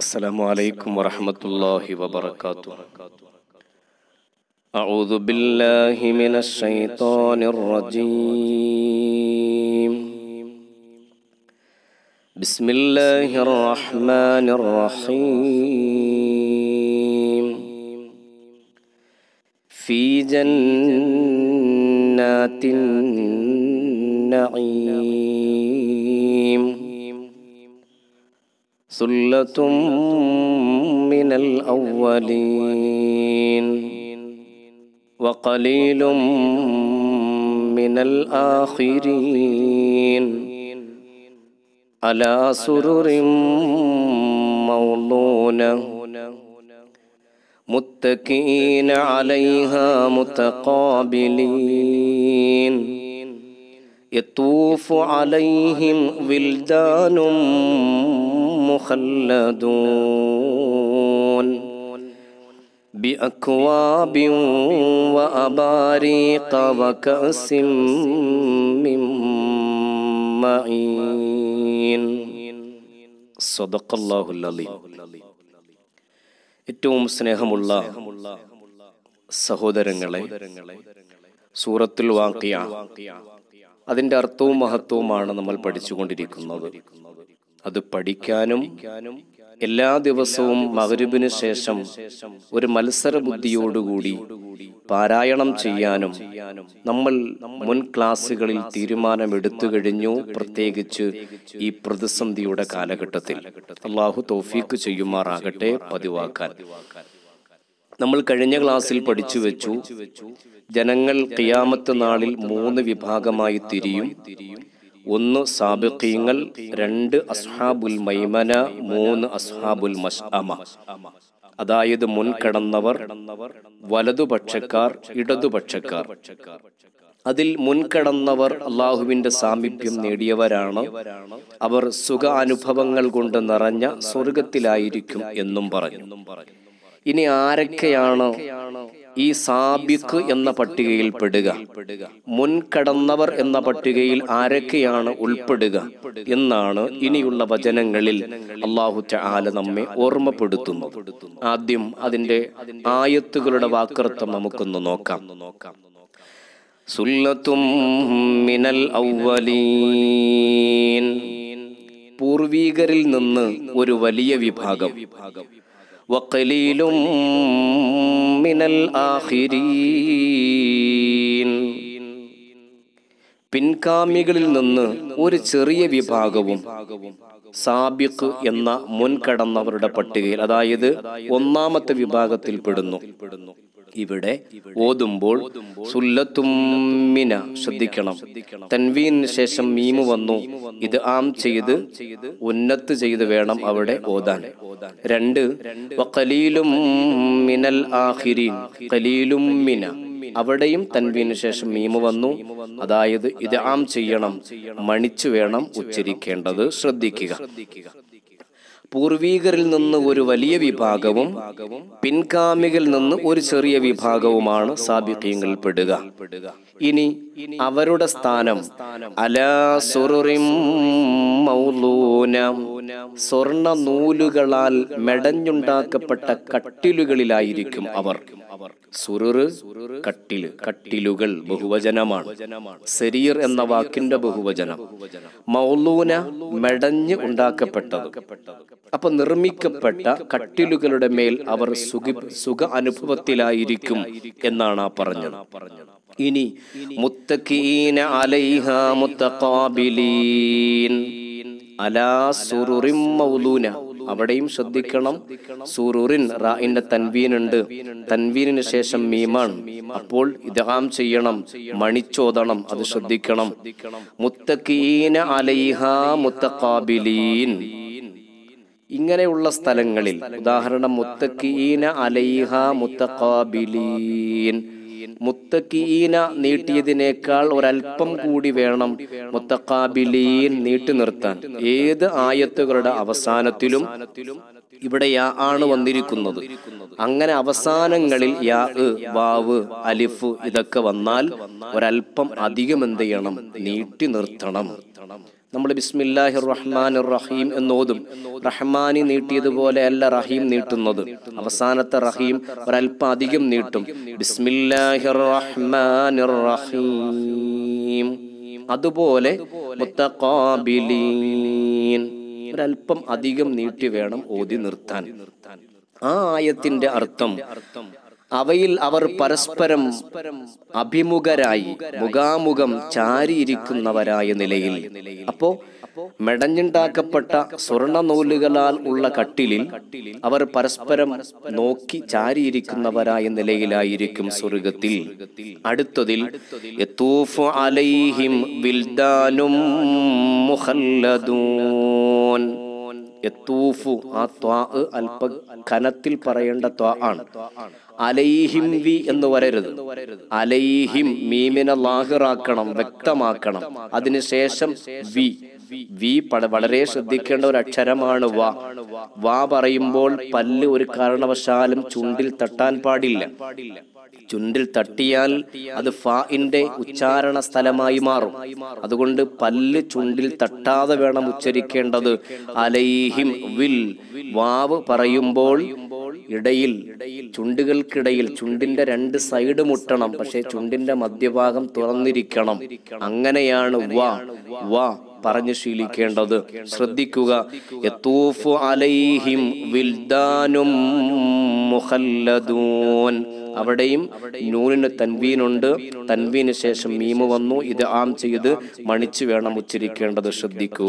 السلام عليكم ورحمة الله وبركاته أعوذ بالله من الشيطان الرجيم بسم الله الرحمن الرحيم في جنات النعيم ثلة من الأولين وقليل من الآخرين على سرر موضونة متكئين عليها متقابلين يطوف عليهم ولدان مخلدون بأكواب وأباريق وكأس من معين صدق الله العظيم ഏറ്റവും സ്നേഹമുള്ള സഹോദരങ്ങളെ സൂറത്തുൽ വാക്കിയ അതിന്റെ അർത്ഥവും മഹത്വവുമാണ് നമ്മൾ പഠിച്ചുകൊണ്ടിരിക്കുന്നത് അത് പഠിക്കാനും എല്ലാ ദിവസവും മകരുവിന് ശേഷം ഒരു മത്സര ബുദ്ധിയോടുകൂടി പാരായണം ചെയ്യാനും നമ്മൾ മുൻ ക്ലാസ്സുകളിൽ തീരുമാനമെടുത്തു കഴിഞ്ഞു പ്രത്യേകിച്ച് ഈ പ്രതിസന്ധിയുടെ കാലഘട്ടത്തിൽ അള്ളാഹു തോഫീക്ക് ചെയ്യുമാറാകട്ടെ പതിവാക്കാൻ നമ്മൾ കഴിഞ്ഞ ക്ലാസ്സിൽ പഠിച്ചു വെച്ചു ജനങ്ങൾ ഖിയാമത്ത് നാളിൽ മൂന്ന് വിഭാഗമായി തിരിയും ഒന്ന് സാബിഖീങ്ങൾ രണ്ട് അസ്ഹാബുൽ മൈമന മൂന്ന് അസ്ഹാബുൽ മഷ്അമ അതായത് മുൻകടന്നവർ വലതുപക്ഷക്കാർ ഇടതുപക്ഷക്കാർ അതിൽ മുൻകടന്നവർ അള്ളാഹുവിന്റെ സാമീപ്യം നേടിയവരാണ് അവർ സുഖ അനുഭവങ്ങൾ കൊണ്ട് നിറഞ്ഞ സ്വർഗത്തിലായിരിക്കും എന്നും പറഞ്ഞു ഇനി ആരൊക്കെയാണ് ഈ സാബിഖ് എന്ന പട്ടികയിൽ പെടുക മുൻകടന്നവർ എന്ന പട്ടികയിൽ ആരൊക്കെയാണ് ഉൾപ്പെടുക എന്നാണ് ഇനിയുള്ള വചനങ്ങളിൽ അള്ളാഹു ആല നമ്മെ ഓർമ്മപ്പെടുത്തുന്നത് ആദ്യം അതിന്റെ ആയത്തുകളുടെ വാക്കർത്ഥം നമുക്കൊന്ന് നോക്കാം സുല്ലത്തും മിനൽ ഔവലീൻ പൂർവീകരിൽ നിന്ന് ഒരു വലിയ വിഭാഗം വക്കലീലും മിനൽ ആഖിരീൻ പിൻകാമികളിൽ നിന്ന് ഒരു ചെറിയ വിഭാഗവും സാബിഖ് എന്ന മുൻകടന്നവരുടെ പട്ടികയിൽ അതായത് ഒന്നാമത്തെ വിഭാഗത്തിൽ പെടുന്നു ഇവിടെ ഓതുമ്പോൾ സുല്ലത്തുമ്മിന ശ്രദ്ധിക്കണം തൻവീന് ശേഷം മീമ് വന്നു ഇത് ആം ചെയ്ത് ഉന്നത്ത് ചെയ്ത് വേണം അവിടെ ഓതാൻ രണ്ട് വഖലീലും മിനൽ ആഖിരീൻ ഖലീലും മിന അവിടെയും തൻവീന് ശേഷം മീമ് വന്നു അതായത് ഇത് ആം ചെയ്യണം മണിച്ചു വേണം ഉച്ചരിക്കേണ്ടത് ശ്രദ്ധിക്കുക പൂർവീകരിൽ നിന്ന് ഒരു വലിയ വിഭാഗവും പിൻകാമികളിൽ നിന്ന് ഒരു ചെറിയ വിഭാഗവുമാണ് സാബിഖ്യങ്ങളിൽ പെടുക ഇനി അവരുടെ സ്ഥാനം അലാ സുറുറിം മൗലൂന സ്വർണ നൂലുകളാൽ മെടഞ്ഞുണ്ടാക്കപ്പെട്ട കട്ടിലുകളിലായിരിക്കും അവർ സുറുറ് കട്ടില് കട്ടിലുകൾ ബഹുവചനമാണ് ശരീർ എന്ന വാക്കിന്റെ ബഹുവചനം മൗലൂന മെടഞ്ഞ് ഉണ്ടാക്കപ്പെട്ടത് അപ്പൊ നിർമ്മിക്കപ്പെട്ട കട്ടിലുകളുടെ മേൽ അവർ സുഖ സുഖ അനുഭവത്തിലായിരിക്കും എന്നാണ് ആ പറഞ്ഞത് ഇനി മുത്തക്കീന അലൈഹ മുത്തഖാബിലീൻ അലാ സുറുറിം മൗലൂന അവിടെയും ശ്രദ്ധിക്കണം സൂറൂറിൻ റായിന്റെ തൻവീൻ ഉണ്ട് തൻവീനിന് ശേഷം മീമാൻ അപ്പോൾ ഇതാം ചെയ്യണം മണിച്ചോദണം അത് ശ്രദ്ധിക്കണം മുത്തക്കീന അലൈഹ മുത്തഖാബിലീൻ ഇങ്ങനെയുള്ള സ്ഥലങ്ങളിൽ ഉദാഹരണം മുത്തക്കീന അലൈഹ മുത്തഖാബിലീൻ മുത്തക്കീന നീട്ടിയതിനേക്കാൾ ഒരല്പം കൂടി വേണം മുത്തക്കാബിലീൻ നീട്ടി നിർത്താൻ ഏത് ആയത്തുകളുടെ അവസാനത്തിലും ഇവിടെ യാ ആണ് വന്നിരിക്കുന്നത് അങ്ങനെ അവസാനങ്ങളിൽ യാ ഇ, വാവ് അലിഫ് ഇതൊക്കെ വന്നാൽ ഒരല്പം അധികം എന്ത് ചെയ്യണം നീട്ടി നിർത്തണം നമ്മൾ ബിസ്മില്ലാഹിർ റഹ്മാനിർ റഹീം എന്നോതും റഹ്മാനി നീട്ടിയതുപോലെ അല്ല റഹീം നീട്ടുന്നത് അവസാനത്തെ റഹീം ഒരല്പം അധികം നീട്ടും ബിസ്മില്ലാഹിർ റഹ്മാനിർ റഹീം അതുപോലെ മുത്തഖാബിലീൻ ഒരല്പം അധികം നീട്ടി വേണം ഓതി നിർത്താൻ ആ ആയത്തിന്റെ അർത്ഥം അവയിൽ അവർ പരസ്പരം അഭിമുഖരായി മുഖാമുഖം ചാരിയിരിക്കുന്നവരായ നിലയിൽ അപ്പോ മെടഞ്ഞുണ്ടാക്കപ്പെട്ട സ്വർണ്ണ നൂലുകളാൽ ഉള്ള കട്ടിലിൽ അവർ പരസ്പരം നോക്കി ചാരിയിരിക്കുന്നവരായ നിലയിലായിരിക്കും സ്വർഗത്തിൽ അടുത്തതിൽ യത്തൂഫു അലൈഹിം വിൽദാനും മുഖല്ലദൂൻ യത്തൂഫു ആ ത്വാ അല്പ കനത്തിൽ പറയേണ്ട ത്വാ ആണ് അലൈഹിം വി എന്ന് വരരുത് അലൈഹിം മീമിനെ ലാഹിറാക്കണം വ്യക്തമാക്കണം അതിനുശേഷം വി വി പട- വളരെ ശ്രദ്ധിക്കേണ്ട ഒരു അക്ഷരമാണ് വ വാ പറയുമ്പോൾ പല്ല് ഒരു കാരണവശാലും ചുണ്ടിൽ തട്ടാൻ പാടില്ല ചുണ്ടിൽ തട്ടിയാൽ അത് ഫാഇന്റെ ഉച്ചാരണ സ്ഥലമായി മാറും അതുകൊണ്ട് പല്ല് ചുണ്ടിൽ തട്ടാതെ വേണം ഉച്ചരിക്കേണ്ടത് അലൈഹിം വിൽ വാവ് പറയുമ്പോൾ ഇടയിൽ ചുണ്ടുകൾക്കിടയിൽ ചുണ്ടിന്റെ രണ്ട് സൈഡ് മുട്ടണം പക്ഷേ ചുണ്ടിന്റെ മധ്യഭാഗം തുറന്നിരിക്കണം അങ്ങനെയാണ് വാ വാ പറഞ്ഞു ശീലിക്കേണ്ടത് ശ്രദ്ധിക്കുക യത്തൂഫു അലൈഹിം വിൽദാനും മുഖല്ലദൂൻ അവിടെയും നൂനിന് തൻവീനുണ്ട് തൻവീന് ശേഷം മീമ് വന്നു ഇത് ആം ചെയ്ത് മണിച്ചു വേണം ഉച്ചരിക്കേണ്ടത് ശ്രദ്ധിക്കുക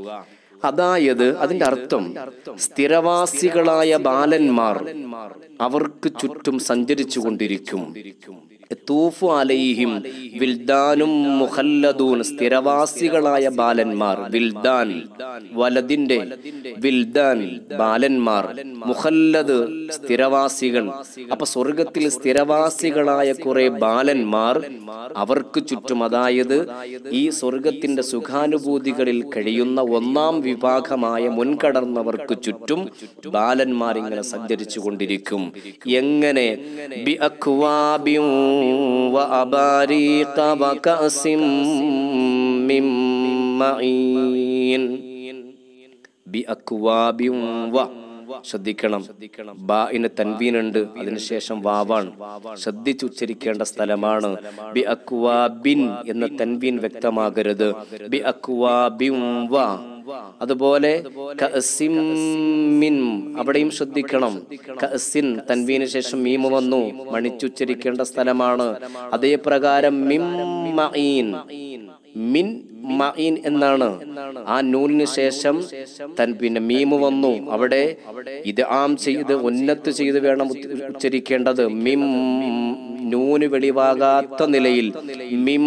അതായത് അതിന്റെ അർത്ഥം സ്ഥിരവാസികളായ ബാലന്മാർ അവർക്ക് ചുറ്റും സഞ്ചരിച്ചു കൊണ്ടിരിക്കും തൂഫു അലൈഹിം വിൽദാനും മുഖല്ലദൂൻ സ്ഥിരവാസികളായ ബാലന്മാർ വിൽദാൻ വലതിന്റെ വിൽദാൻ ബാലന്മാർ മുഖല്ലദ് സ്ഥിരവാസികൾ അപ്പൊ സ്വർഗത്തിൽ സ്ഥിരവാസികളായ കുറെ ബാലന്മാർ അവർക്ക് ചുറ്റും അതായത് ഈ സ്വർഗത്തിന്റെ സുഖാനുഭൂതികളിൽ കഴിയുന്ന ഒന്നാം വിഭാഗമായ മുൻകടർന്നവർക്ക് ചുറ്റും ബാലന്മാർ ഇങ്ങനെ സഞ്ചരിച്ചു കൊണ്ടിരിക്കും എങ്ങനെ ബി അക്വാബിൻ വ അബാരീഖ വ കഅസിം മിൻ മഈൻ ബി അക്വാബിൻ വ ശ്രദ്ധിക്കണം ബാഇന് തൻവീനുണ്ട് അതിനുശേഷം വാവാണ് ശ്രദ്ധിച്ച് ഉച്ചരിക്കേണ്ട സ്ഥലമാണ് ബി അക്വാബിൻ എന്ന തൻവീൻ വ്യക്തമാകരുത് ബി അക്വാബിൻ വ അതുപോലെ കഅസിം മിൻ അവിടെയും ശ്രദ്ധിക്കണം കഅസിൻ തൻവീന് ശേഷം മീമ് വന്നു മണിച്ചുച്ചരിക്കേണ്ട സ്ഥലമാണ് അതേ പ്രകാരം മിം മഈൻ മിൻ മഈൻ എന്നാണ് ആ നൂലിന് ശേഷം തൻ പിന്നെ മീമ് വന്നു അവിടെ ഇത് ആം ചെയ്ത് ഉന്നത്ത് ചെയ്ത് വേണം ഉച്ച- ഉച്ചരിക്കേണ്ടത് മിം നൂന് വെളിവാകാത്ത നിലയിൽ മിം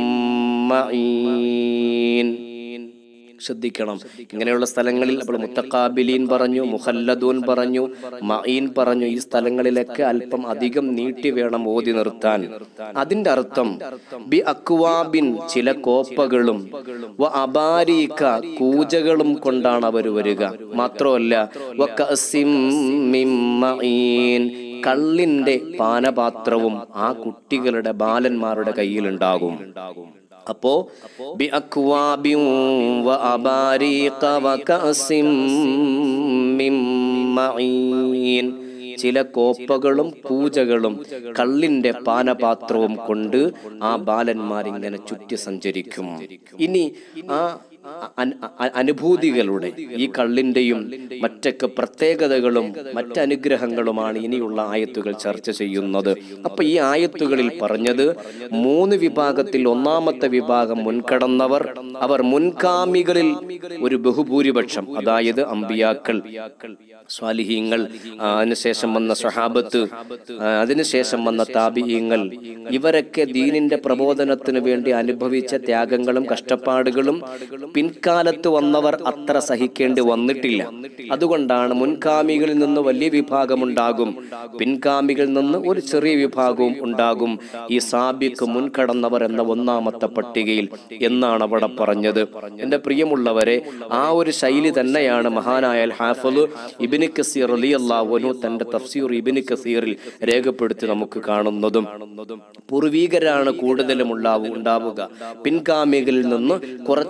മഈൻ ശ്രദ്ധിക്കണം ഇങ്ങനെയുള്ള സ്ഥലങ്ങളിൽ അപ്പോൾ മുത്തക്കാബിലീൻ പറഞ്ഞു മുഹല്ലദൂൻ പറഞ്ഞു മഈൻ പറഞ്ഞു ഈ സ്ഥലങ്ങളിലൊക്കെ അല്പം അധികം നീട്ടി വേണം ഓതി നിർത്താൻ അതിന്റെ അർത്ഥം ബി അക്വാബിൻ ചില കോപ്പകളും വ അബാരീക്ക കൂജകളും കൊണ്ടാണ് അവർ വരിക മാത്രമല്ല വ കഅസിം മിൻ മഈൻ കള്ളിന്റെ പാനപാത്രവും ആ കുട്ടികളുടെ ബാലന്മാരുടെ കയ്യിലുണ്ടാകും അപ്പോ ബി അക്വാബിൻ വ അബാരീഖ വ കഅസിം മിൻ മഈൻ ചില കോപ്പകളും കൂജകളും കള്ളിന്റെ പാനപാത്രവും കൊണ്ട് ആ ബാലന്മാർ ഇങ്ങനെ ചുറ്റി സഞ്ചരിക്കും ഇനി ആ അ- അ- അനുഭൂതികളുടെ ഈ കള്ളിന്റെയും മറ്റൊക്കെ പ്രത്യേകതകളും മറ്റനുഗ്രഹങ്ങളുമാണ് ഇനിയുള്ള ആയത്തുകൾ ചർച്ച ചെയ്യുന്നത് അപ്പൊ ഈ ആയത്തുകളിൽ പറഞ്ഞത് മൂന്ന് വിഭാഗത്തിൽ ഒന്നാമത്തെ വിഭാഗം മുൻകടന്നവർ അവർ മുൻകാമികളിൽ ഒരു ബഹുഭൂരിപക്ഷം അതായത് അമ്പിയാക്കൾ സ്വാലിഹീങ്ങൾ ആ, അതിനുശേഷം വന്ന സ്വഹാബത്ത് ആ, അതിനുശേഷം വന്ന താപിയങ്ങൾ ഇവരൊക്കെ ദീനിന്റെ പ്രബോധനത്തിന് വേണ്ടി അനുഭവിച്ച ത്യാഗങ്ങളും കഷ്ടപ്പാടുകളും പിൻകാലത്ത് വന്നവർ അത്ര സഹിക്കേണ്ടി വന്നിട്ടില്ല അതുകൊണ്ടാണ് മുൻകാമികളിൽ നിന്ന് വലിയ വിഭാഗമുണ്ടാകും പിൻകാമികളിൽ നിന്ന് ഒരു ചെറിയ വിഭാഗവും ഉണ്ടാകും ഈ സാബിക്ക് മുൻകടന്നവർ എന്ന ഒന്നാമത്തെ പട്ടികയിൽ എന്നാണ് അവിടെ പറഞ്ഞത് എന്റെ പ്രിയമുള്ളവരെ ആ ഒരു ശൈലി തന്നെയാണ് മഹാനായ അൽ ഹാഫിദ് ഇബിന് കസീർ അലി അള്ളാഹുനു തന്റെ തഫ്സീർ ഇബിന് കസീറിൽ രേഖപ്പെടുത്തി നമുക്ക് കാണുന്നതും പൂർവീകരാണ് കൂടുതലും ഉണ്ടാവു ഉണ്ടാവുക പിൻഗാമികളിൽ നിന്ന് കുറച്ചു പേരെ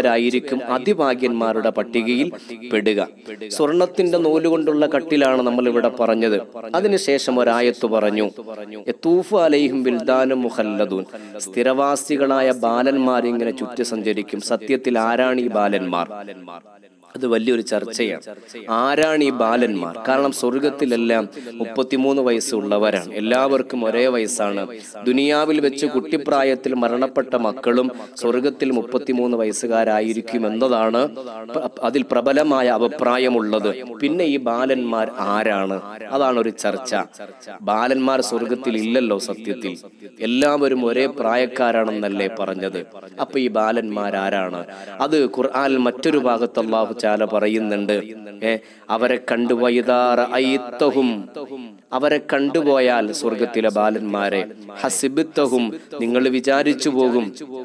പേരായിരിക്കും അതിഭാഗ്യന്മാരുടെ പട്ടികയിൽ പെടുക സ്വർണത്തിന്റെ നൂലുകൊണ്ടുള്ള കട്ടിലാണ് നമ്മൾ ഇവിടെ പറഞ്ഞത് അതിനുശേഷം ഒരായത്ത് പറഞ്ഞു യത്തൂഫു അലൈഹിം ബിൽദാനും മുഹല്ലദൂൻ സ്ഥിരവാസികളായ ബാലന്മാർ ഇങ്ങനെ ചുറ്റി സഞ്ചരിക്കും സത്യത്തിൽ ആരാണ് ഈ ബാലന്മാർ അത് വലിയൊരു ചർച്ചയാണ് ആരാണ് ഈ ബാലന്മാർ കാരണം സ്വർഗത്തിലെല്ലാം മുപ്പത്തിമൂന്ന് വയസ്സുള്ളവരാണ് എല്ലാവർക്കും ഒരേ വയസ്സാണ് ദുനിയാവിൽ വെച്ച് കുട്ടിപ്രായത്തിൽ മരണപ്പെട്ട മക്കളും സ്വർഗത്തിൽ മുപ്പത്തിമൂന്ന് വയസ്സുകാരായിരിക്കും എന്നതാണ് പ- അതിൽ പ്രബലമായ അഭിപ്രായമുള്ളത് പിന്നെ ഈ ബാലന്മാർ ആരാണ് അതാണ് ഒരു ചർച്ച ബാലന്മാർ സ്വർഗത്തിൽ ഇല്ലല്ലോ സത്യത്തിൽ എല്ലാവരും ഒരേ പ്രായക്കാരാണെന്നല്ലേ പറഞ്ഞത് അപ്പൊ ഈ ബാലന്മാർ ആരാണ് അത് ഖുർആൻ മറ്റൊരു ഭാഗത്ത് അള്ളാഹു ചാല പറയുന്നുണ്ട് ഏ അവരെ കണ്ടുപോയതാറ ഐത്തഹും അവരെ കണ്ടുപോയാൽ സ്വർഗത്തിലെ ബാലന്മാരെ ഹസിബിത്തഹും നിങ്ങൾ വിചാരിച്ചു പോകും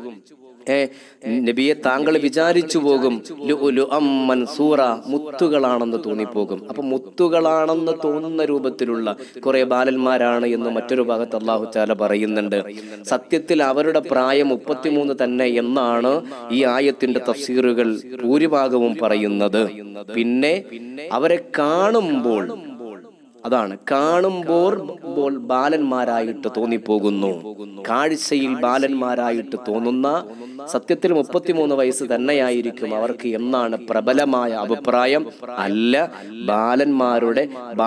ഏ നബിയെ താങ്കൾ വിചാരിച്ചു പോകും ലുഅ്ലുഅം മൻസൂറ മുത്തുകളാണെന്ന് തോന്നിപ്പോകും അപ്പൊ മുത്തുകളാണെന്ന് തോന്നുന്ന രൂപത്തിലുള്ള കുറെ ബാലന്മാരാണ് എന്ന് മറ്റൊരു ഭാഗത്ത് അള്ളാഹു ചാല പറയുന്നുണ്ട് സത്യത്തിൽ അവരുടെ പ്രായം മുപ്പത്തിമൂന്ന് തന്നെ എന്നാണ് ഈ ആയത്തിന്റെ തഫ്സീറുകൾ ഭൂരിഭാഗവും പറയുന്നത് പിന്നെ അവരെ കാണുമ്പോൾ അതാണ് കാണുമ്പോൾ ബോൾ ബാലന്മാരായിട്ട് തോന്നിപ്പോകുന്നു കാഴ്ചയിൽ ബാലന്മാരായിട്ട് തോന്നുന്ന സത്യത്തിൽ മുപ്പത്തിമൂന്ന് വയസ്സ് തന്നെയായിരിക്കും അവർക്ക് എന്നാണ് പ്രബലമായ അഭിപ്രായം അല്ല ബാലന്മാരുടെ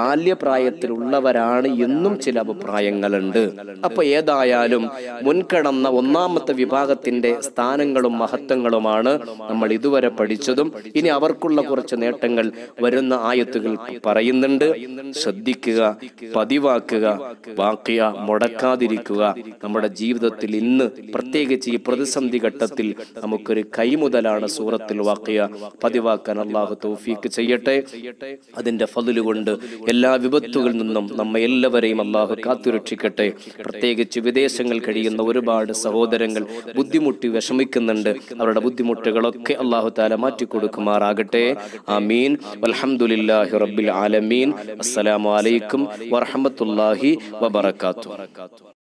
ബാല്യപ്രായത്തിലുള്ളവരാണ് എന്നും ചില അഭിപ്രായങ്ങളുണ്ട് അപ്പൊ ഏതായാലും മുൻകടന്ന ഒന്നാമത്തെ വിഭാഗത്തിന്റെ സ്ഥാനങ്ങളും മഹത്വങ്ങളുമാണ് നമ്മൾ ഇതുവരെ പഠിച്ചതും ഇനി അവർക്കുള്ള കുറച്ച് നേട്ടങ്ങൾ വരുന്ന ആയത്തുകൾ പറയുന്നുണ്ട് ശ്രദ്ധിക്കുക പതിവാക്കുക വാക്കിയ മുടക്കാതിരിക്കുക നമ്മുടെ ജീവിതത്തിൽ ഇന്ന് പ്രത്യേകിച്ച് ഈ പ്രതിസന്ധി ഘട്ടത്തിൽ നമുക്കൊരു കൈമുതലാണ് സൂറത്തിൽ വാക്കിയ പതിവാക്കാൻ അള്ളാഹു തൗഫീക്ക് ചെയ്യട്ടെ അതിന്റെ ഫതില് കൊണ്ട് എല്ലാ വിപത്തുകളിൽ നിന്നും നമ്മെ എല്ലാവരെയും അള്ളാഹു കാത്തുരക്ഷിക്കട്ടെ പ്രത്യേകിച്ച് വിദേശങ്ങൾ കഴിയുന്ന ഒരുപാട് സഹോദരങ്ങൾ ബുദ്ധിമുട്ടി വിഷമിക്കുന്നുണ്ട് അവരുടെ ബുദ്ധിമുട്ടുകളൊക്കെ അള്ളാഹു താല മാറ്റിക്കൊടുക്കുമാറാകട്ടെ ആമീൻ അൽഹംദുലില്ലാഹി റബ്ബിൽ ആലമീൻ അസ്സലാമു അലൈക്കും വറഹ്മത്തുള്ളാഹി വബറകാതുഹു